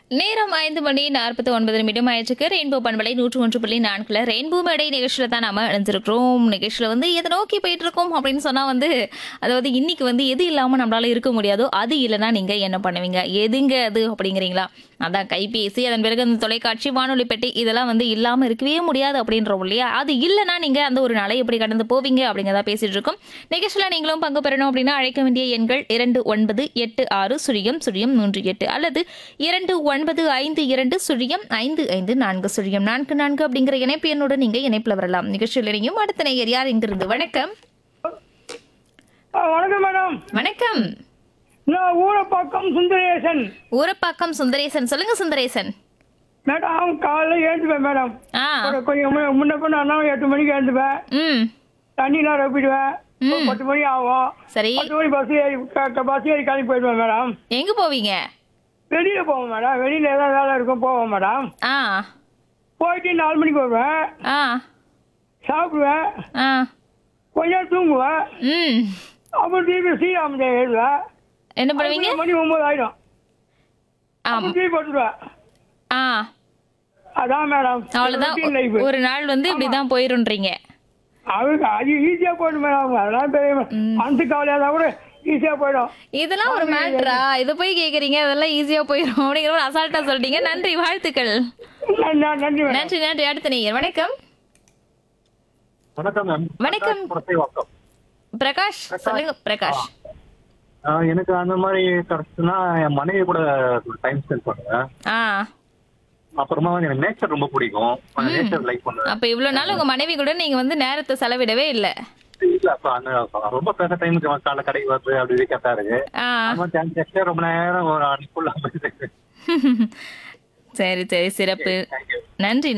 நேரம் ஐந்து மணி நாற்பத்தி ஒன்பது நிமிடம் ஆயிடுச்சுக்கு ரெயின்போ பண்பலை நூற்று ஒன்று புள்ளி நான்குல ரெயின்போ மேடை நிகழ்ச்சியில் தான் நாம இணைஞ்சிருக்கிறோம் நிகழ்ச்சியில் வந்து எதை நோக்கி போயிட்டு இருக்கோம் அப்படின்னு சொன்னால் வந்து அதாவது இன்னைக்கு வந்து எது இல்லாமல் நம்மளால இருக்க முடியாதோ அது இல்லைன்னா நீங்கள் என்ன பண்ணுவீங்க எதுங்க அது அப்படிங்கிறீங்களா அதான் கைபேசி அதன் பிறகு அந்த தொலைக்காட்சி வானொலி பெட்டி இதெல்லாம் வந்து இல்லாமல் இருக்கவே முடியாது அப்படின்றோம் இல்லையா அது இல்லைன்னா நீங்கள் அந்த ஒரு நாளை எப்படி கடந்து போவீங்க அப்படிங்கிறதா பேசிட்டு இருக்கோம் நிகழ்ச்சியில் நீங்களும் பங்கு பெறணும் அப்படின்னா அழைக்க வேண்டிய எண்கள் இரண்டு ஒன்பது எட்டு ஆறு சுழியம் சுழியம் மூன்று எட்டு அல்லது இரண்டு ஒன்பது ஐந்து இரண்டு சுழியம் ஐந்து ஐந்து நான்கு சுழியம் நான்கு நான்கு அப்படிங்கிற இணைப்பு எண்ணோடு நீங்க இணைப்பில் வரலாம் நிகழ்ச்சியில் இணையும் அடுத்த நேயர் யார் இங்கிருந்து வணக்கம் ஆ, வணக்கம் மேடம் வணக்கம் நான் ஊரப்பாக்கம் சுந்தரேசன் ஊரப்பாக்கம் சுந்தரேசன் சொல்லுங்க சுந்தரேசன் மேடம் காலைல எழுந்துப்பேன் மேடம் ஆ ஒரு கொஞ்சம் மு- முன்ன பண்ண அண்ணா எட்டு மணிக்கு எழுந்துப்பேன் ம் தண்ணிலாம் ரப்பிடுவேன் ஒரு பத்து மணி ஆகும் சரி பத்து மணி பஸ் ஏறி க- க- பஸ் ஏறி கிளம்பி போயிடுவேன் மேடம் எங்க போவீங்க வெளியில போவோம் மேடம் வெளியில ஏதாவது வேலை இருக்கும் போவோம் மேடம் ஆ போயிட்டு நாலு மணிக்கு வருவேன் ஆ சாப்பிடுவேன் ஆ கொஞ்ச நேரம் தூங்குவேன் ம் அப்புறம் திருப்பி ஸ்ரீராம ஜெயம் எழுதுவேன் என்ன பண்ணுவீங்க மணி ஒன்பது ஆயிடும் ஆம் அப்புறம் திருப்பி போட்டுருவேன் ஆ அதான் மேடம் அவ்வளவுதான் லைஃப் ஒரு நாள் வந்து இப்படிதான் போயிருன்றீங்க அவருக்கு அது ஈஸியா போயிடும் மேடம் அதெல்லாம் பெரிய மனசு கவலையா இருந்தா கூட ஈஸியா போயிடும் இதெல்லாம் ஒரு மேட்ரா இத போய் கேக்குறீங்க அதெல்லாம் ஈஸியா போயிடும் அப்படிங்கிற ஒரு அசால்ட்டா சொல்லிட்டீங்க நன்றி வாழ்த்துக்கள் நன்றி நன்றி மேடம் நன்றி நன்றி அடுத்த நேயர் வணக்கம் வணக்கம் மேம் வணக்கம். புரசைவாக்கம் பிரகாஷ் சொல்லுங்க பிரகாஷ் ஆஹ் எனக்கு அந்த மாதிரி கிடைச்சுன்னா என் மனைவி கூட டைம் ஸ்பெண்ட் பண்ணுவேன் ஆ அப்புறமா வந்து எனக்கு நேச்சர் ரொம்ப பிடிக்கும் நேச்சர் லைக் பண்ணுவேன் அப்ப இவ்வளவு நாள் உங்க மனைவி கூட நீங்க வந்து நேரத்தை செலவிடவே இல்ல இல்ல அப்ப அந்த ரொம்ப பேச டைமுக்கு காலை கடைக்கு வருது அப்படி கரெக்டா இருக்கு ஆ நம்ம ஜஸ்ட் ரொம்ப நேரம் ஒரு அன்னைக்குள்ள சரி சரி சிறப்பு தேங்க்யூ நன்றி